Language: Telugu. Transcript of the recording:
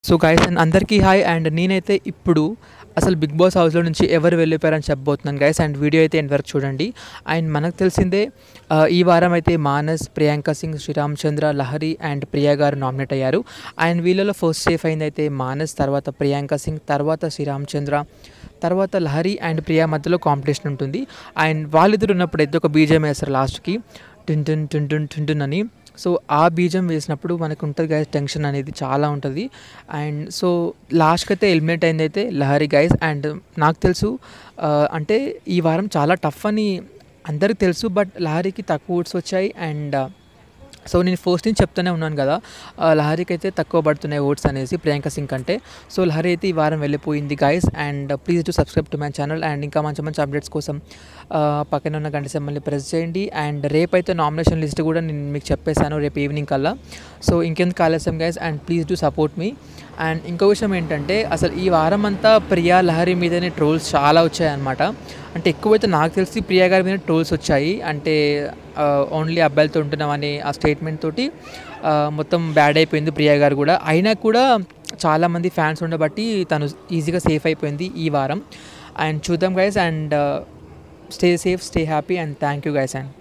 సో గైస్ అండ్ అందరికీ హాయ్ అండ్ నేనైతే ఇప్పుడు అసలు బిగ్ బాస్ హౌస్లో నుంచి ఎవరు వెళ్ళిపోయారని చెప్పబోతున్నాను గైస్ అండ్ వీడియో అయితే ఎండ్ వరకు చూడండి అండ్ మనకు తెలిసిందే ఆ, ఈ వారం అయితే మానస్ ప్రియాంక సింగ్ శ్రీరామచంద్ర లహరి అండ్ ప్రియా గారు నామినేట్ అయ్యారు అండ్ వీళ్ళలో ఫస్ట్ సేఫ్ అయింది అయితే మానస్ తర్వాత ప్రియాంక సింగ్ తర్వాత శ్రీరామచంద్ర తర్వాత లహరి అండ్ ప్రియా మధ్యలో కాంపిటీషన్ ఉంటుంది అండ్ వాళ్ళిద్దరు ఉన్నప్పుడు అయితే ఒక బీజం వేస్తారు లాస్ట్కి టిన్ టిన్ టిన్ టిన్ టిన్ టిన్ అని సో ఆ బీజం వేసినప్పుడు మనకు ఉంటుంది గైస్ టెన్షన్ అనేది చాలా ఉంటుంది అండ్ సో లాస్ట్కి అయితే ఎలిమినేట్ అయింది అయితే లహరి గైస్ అండ్ నాకు తెలుసు ఆ, అంటే ఈ వారం చాలా టఫ్ అని అందరికి తెలుసు బట్ లహరికి తక్కువ ఓట్స్ వచ్చాయి అండ్ సో నేను ఫస్ట్ నుంచి చెప్తూనే ఉన్నాను కదా ఆ, లహరికి అయితే తక్కువ పడుతున్నాయి ఓట్స్ అనేసి ప్రియాంక సింగ్ కంటే సో లహరి అయితే ఈ వారం వెళ్ళిపోయింది guys and please to subscribe to my channel and ఇంకా మంచి మంచి అప్డేట్స్ కోసం ఆ, పక్కన ఉన్న గంట సింబల్ని ప్రెస్ చేయండి అండ్ రేపు అయితే నామినేషన్ లిస్ట్ కూడా నేను మీకు చెప్పేశాను రేపు ఈవినింగ్ కల్లా సో ఇంకెందుకు ఆలస్యం guys and please to support మీ అండ్ ఇంకో విషయం ఏంటంటే అసలు ఈ వారం అంతా ప్రియా లహరి మీదనే ట్రోల్స్ చాలా వచ్చాయన్నమాట అంటే ఎక్కువైతే నాకు తెలిసి ప్రియా గారి మీద ట్రోల్స్ వచ్చాయి అంటే ఓన్లీ అబ్బాయిలతో ఉంటున్నామని ఆ స్టేట్మెంట్ తోటి ఆ, మొత్తం బ్యాడ్ అయిపోయింది ప్రియా గారు కూడా అయినా కూడా చాలామంది ఫ్యాన్స్ ఉండబట్టి తను ఈజీగా సేఫ్ అయిపోయింది ఈ వారం అండ్ చూద్దాం guys and stay safe stay happy and thank you guys and